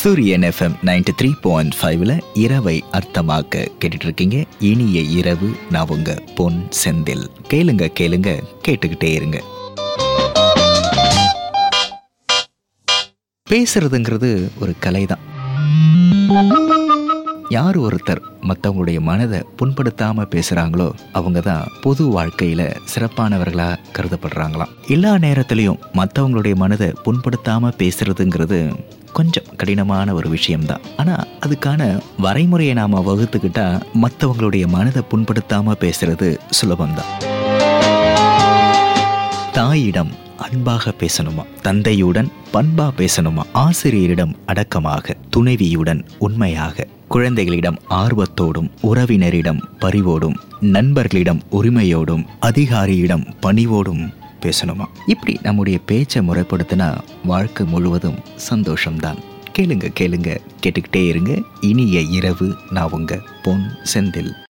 சூரியன் FM ninety three point ஃபைவ்ல இரவை அர்த்தமாக்க கேட்டுட்டு இருக்கீங்க இனிய இரவு நான் உங்க பொன் செந்தில் கேளுங்க கேளுங்க கேட்டுக்கிட்டே இருங்க பேசுறதுங்கிறது ஒரு கலைதான் யார் ஒருத்தர் மற்றவங்களுடைய மனதை புண்படுத்தாம பேசுறாங்களோ அவங்க தான் பொது வாழ்க்கையில சிறப்பானவர்களா கருதப்படுறாங்களாம் எல்லா நேரத்திலையும் மற்றவங்களுடைய மனதை புண்படுத்தாம பேசுறதுங்கிறது கொஞ்சம் கடினமான ஒரு விஷயம்தான் ஆனா அதுக்கான வரைமுறையை நாம வகுத்துக்கிட்டா மற்றவங்களுடைய மனதை புண்படுத்தாம பேசுறது சுலபம்தான் தாயிடம் அன்பாக பேசணுமா தந்தையுடன் பண்பா பேசணுமா ஆசிரியரிடம் அடக்கமாக துணைவியுடன் உண்மையாக குழந்தைகளிடம் ஆர்வத்தோடும் உறவினரிடம் பரிவோடும் நண்பர்களிடம் உரிமையோடும் அதிகாரியிடம் பணிவோடும் பேசணுமா இப்படி நம்முடைய பேச்சை முறைப்படுத்தினா வாழ்க்கை முழுவதும் சந்தோஷம்தான் கேளுங்க கேளுங்க கேட்டுக்கிட்டே இருங்க இனிய இரவு நான் உங்க பொன் செந்தில்